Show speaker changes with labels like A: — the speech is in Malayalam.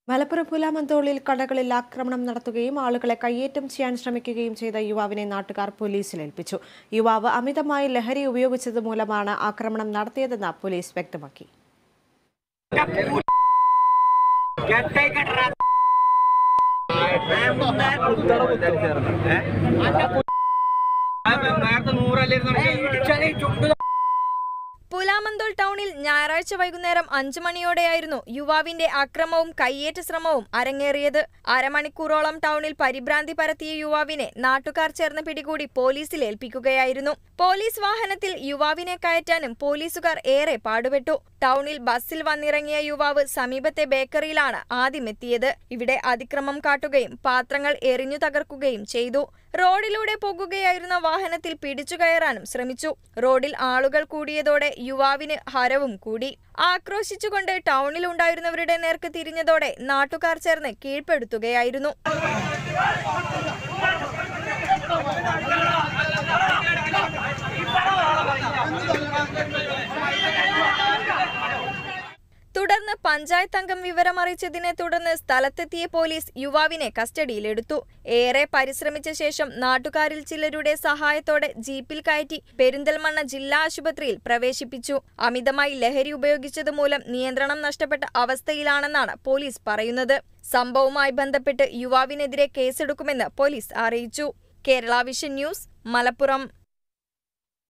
A: മലപ്പുറം പുലാമന്തോളിൽ കടകളിൽ ആക്രമണം നടത്തുകയും ആളുകളെ കയ്യേറ്റം ചെയ്യാൻ ശ്രമിക്കുകയും ചെയ്ത യുവാവിനെ നാട്ടുകാർ പോലീസിൽ ഏൽപ്പിച്ചു യുവാവ് അമിതമായി ലഹരി ഉപയോഗിച്ചത് മൂലമാണ് ആക്രമണം നടത്തിയതെന്ന് പോലീസ് വ്യക്തമാക്കി
B: നേരത്തെ നൂറല്ലായിരുന്നു
C: പുലാമന്തോൾ ടൗണിൽ ഞായറാഴ്ച വൈകുന്നേരം അഞ്ചു മണിയോടെയായിരുന്നു യുവാവിന്റെ അക്രമവും കയ്യേറ്റ ശ്രമവും അരങ്ങേറിയത് അരമണിക്കൂറോളം ടൗണിൽ പരിഭ്രാന്തി പരത്തിയ യുവാവിനെ നാട്ടുകാർ ചേർന്ന് പിടികൂടി പോലീസിൽ ഏൽപ്പിക്കുകയായിരുന്നു പോലീസ് വാഹനത്തിൽ യുവാവിനെ കയറ്റാനും പോലീസുകാർ ഏറെ പാടുപെട്ടു ടൗണിൽ ബസ്സിൽ വന്നിറങ്ങിയ യുവാവ് സമീപത്തെ ബേക്കറിയിലാണ് ആദ്യം എത്തിയത് ഇവിടെ അതിക്രമം കാട്ടുകയും പാത്രങ്ങൾ എറിഞ്ഞു തകർക്കുകയും ചെയ്തു റോഡിലൂടെ പോകുകയായിരുന്ന വാഹനത്തിൽ പിടിച്ചു കയറാനും ശ്രമിച്ചു റോഡിൽ ആളുകൾ കൂടിയതോടെ യുവാവിന് ഹരവും കൂടി ആക്രോശിച്ചുകൊണ്ട് ടൗണിൽ ഉണ്ടായിരുന്നവരുടെ നേർക്ക് തിരിഞ്ഞതോടെ നാട്ടുകാർ ചേർന്ന് കീഴ്പ്പെടുത്തുകയായിരുന്നു തുടർന്ന് പഞ്ചായത്ത് അംഗം വിവരമറിയിച്ചതിനെ തുടർന്ന് സ്ഥലത്തെത്തിയ പോലീസ് യുവാവിനെ കസ്റ്റഡിയിലെടുത്തു ഏറെ പരിശ്രമിച്ച ശേഷം നാട്ടുകാരിൽ ചിലരുടെ സഹായത്തോടെ ജീപ്പിൽ കയറ്റി പെരിന്തൽമണ്ണ ജില്ലാ ആശുപത്രിയിൽ പ്രവേശിപ്പിച്ചു അമിതമായി ലഹരി ഉപയോഗിച്ചത് മൂലം നിയന്ത്രണം നഷ്ടപ്പെട്ട അവസ്ഥയിലാണെന്നാണ് പോലീസ് പറയുന്നത് സംഭവവുമായി ബന്ധപ്പെട്ട് യുവാവിനെതിരെ കേസെടുക്കുമെന്ന് പോലീസ് അറിയിച്ചു കേരള വിഷൻ ന്യൂസ് മലപ്പുറം